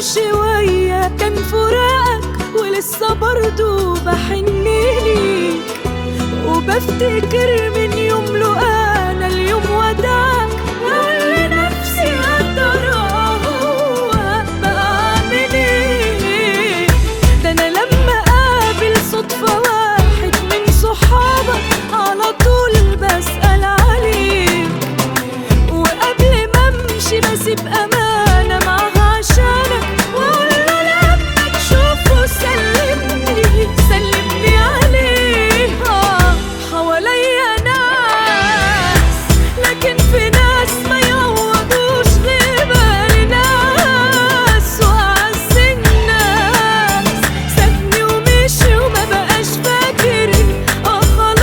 شوية كان فراقك ولسه برضو بحن ليك وبفتكر من يوم لقانا اليوم وداك واقول لنفسي يا ترى هو بقى عامل ايه ده انا لما اقابل صدفة واحد من صحابك على طول بسأل عليك وقبل ما امشي بسيب امانه معاها عشانك واقول له لما تشوفه سلمني سلمني عليه آه، حواليا ناس لكن في ناس ما يعوضوش غيبة ناس واعز الناس سابني ومشي وما بقاش فاكرني اه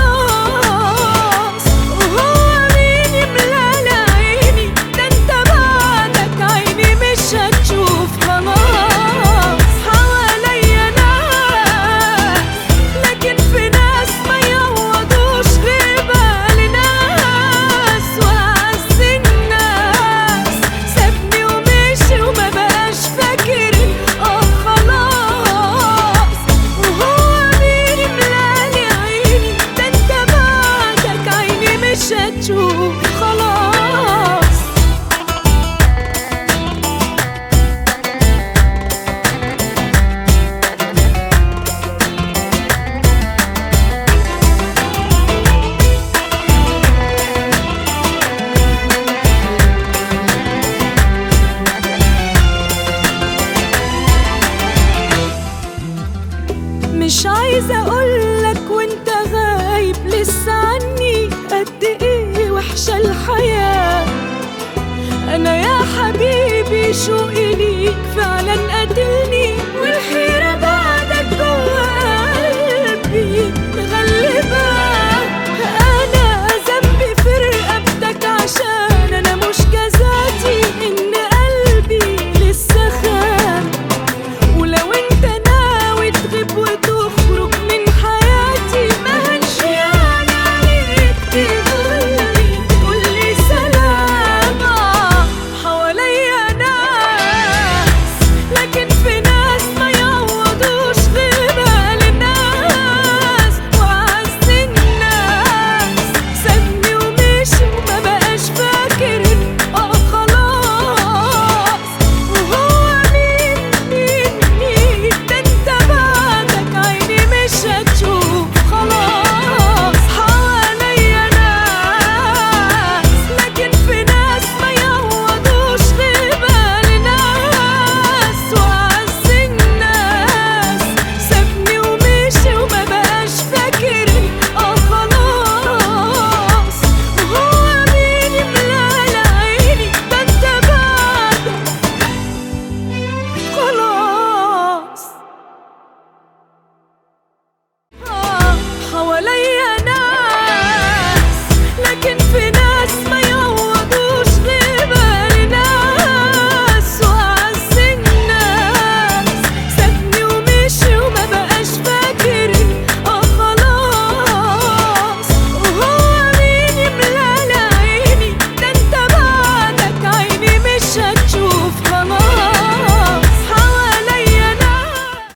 خلاص وهو مين يملى عيني ده انت بعدك عيني مش هتشوف خلاص حواليا ناس لكن في ناس ما يعوضوش غيبة لناس واعز الناس سابني ومشي وما بقاش فاكرني اه خلاص وهو مين يملاني عيني ده انت بعدك عيني مش هتشوف خلاص مش عايزة أقولك وانت غايب لسه عني قد ايه وحشة الحياة أنا يا حبيبي شوقي ليك فعلا قاتلني والهوى